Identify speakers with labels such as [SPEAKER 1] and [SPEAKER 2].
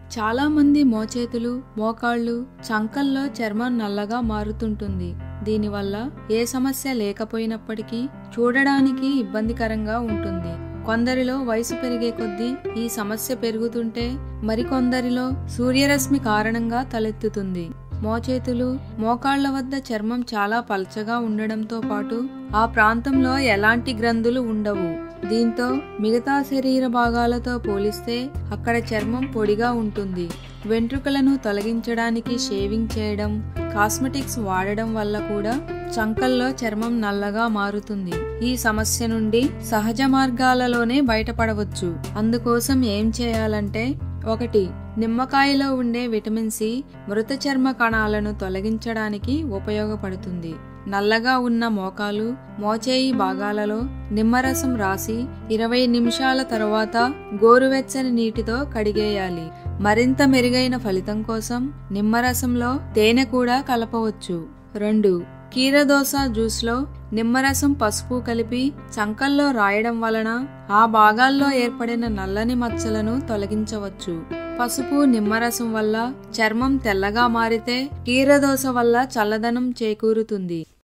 [SPEAKER 1] చాలా మంది మోచేతులు మోకాళ్ళు చంకల్లో చర్మం నల్లగా మారుతుంటుంది దీనివల్ల ఏ సమస్య లేకపోయినప్పటికీ చూడడానికి ఇబ్బందికరంగా ఉంటుంది కొందరిలో వయసు పెరిగే కొద్దీ ఈ సమస్య పెరుగుతుంటే మరికొందరిలో సూర్యరశ్మి కారణంగా తలెత్తుతుంది మోచేతులు మోకాళ్ల వద్ద చర్మం చాలా పల్చగా ఉండడంతో పాటు ఆ ప్రాంతంలో ఎలాంటి గ్రంథులు ఉండవు దీంతో మిగతా శరీర భాగాలతో పోలిస్తే అక్కడ చర్మం పొడిగా ఉంటుంది వెంట్రుకలను తొలగించడానికి షేవింగ్ చేయడం కాస్మెటిక్స్ వాడడం వల్ల కూడా చంకల్లో చర్మం నల్లగా మారుతుంది ఈ సమస్య నుండి సహజ మార్గాలలోనే బయటపడవచ్చు అందుకోసం ఏం చేయాలంటే ఒకటి నిమ్మకాయలో ఉండే విటమిన్ సి మృత చర్మ కణాలను తొలగించడానికి ఉపయోగపడుతుంది నల్లగా ఉన్న మోకాలు మోచేయి భాగాలలో నిమ్మరసం రాసి ఇరవై నిమిషాల తరువాత గోరువెచ్చని నీటితో కడిగేయాలి మరింత మెరుగైన ఫలితం కోసం నిమ్మరసంలో తేనె కూడా కలపవచ్చు రెండు కీరదోస జ్యూస్లో నిమ్మరసం పసుపు కలిపి చంకల్లో రాయడం వలన ఆ భాగాల్లో ఏర్పడిన నల్లని మచ్చలను తొలగించవచ్చు పసుపు నిమ్మరసం వల్ల చర్మం తెల్లగా మారితే కీరదోస వల్ల చల్లదనం చేకూరుతుంది